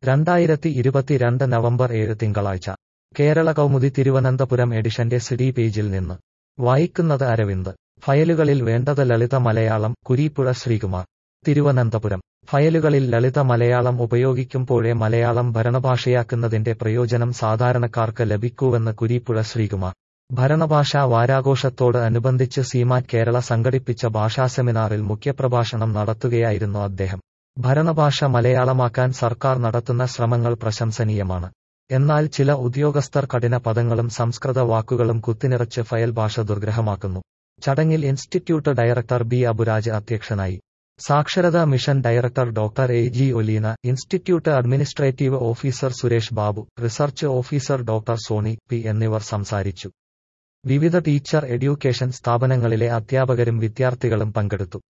രണ്ടായിരത്തി ഇരുപത്തിരണ്ട് നവംബർ ഏഴ് തിങ്കളാഴ്ച കേരള കൗമുദി തിരുവനന്തപുരം എഡിഷന്റെ സിഡി പേജിൽ നിന്ന് വായിക്കുന്നത് അരവിന്ദ് ഫയലുകളിൽ വേണ്ടത് ലളിത മലയാളം കുരീപ്പുഴ ശ്രീകുമാർ തിരുവനന്തപുരം ഫയലുകളിൽ ലളിത മലയാളം ഉപയോഗിക്കുമ്പോഴേ മലയാളം ഭരണഭാഷയാക്കുന്നതിന്റെ പ്രയോജനം സാധാരണക്കാർക്ക് ലഭിക്കൂവെന്ന് കുരീപ്പുഴ ശ്രീകുമാർ ഭരണഭാഷാ വാരാഘോഷത്തോട് അനുബന്ധിച്ച് സീമാറ്റ് കേരള സംഘടിപ്പിച്ച ഭാഷാ സെമിനാറിൽ മുഖ്യപ്രഭാഷണം നടത്തുകയായിരുന്നു അദ്ദേഹം ഭരണഭാഷ മലയാളമാക്കാൻ സർക്കാർ നടത്തുന്ന ശ്രമങ്ങൾ പ്രശംസനീയമാണ് എന്നാൽ ചില ഉദ്യോഗസ്ഥർ കഠിന പദങ്ങളും സംസ്കൃത വാക്കുകളും കുത്തിനിറച്ച് ഫയൽ ഭാഷ ദുർഗ്രഹമാക്കുന്നു ചടങ്ങിൽ ഇൻസ്റ്റിറ്റ്യൂട്ട് ഡയറക്ടർ ബി അബുരാജ് അധ്യക്ഷനായി സാക്ഷരതാ mission director doctor A G Oleena institute administrative officer Suresh Babu research officer doctor Soni P എന്നിവർ സംസാരിച്ചു വിവിധ ടീച്ചർ എഡ്യൂക്കേഷൻ സ്ഥാപനങ്ങളിലെ അധ്യാപകരും വിദ്യാർത്ഥികളും പങ്കെടുത്തു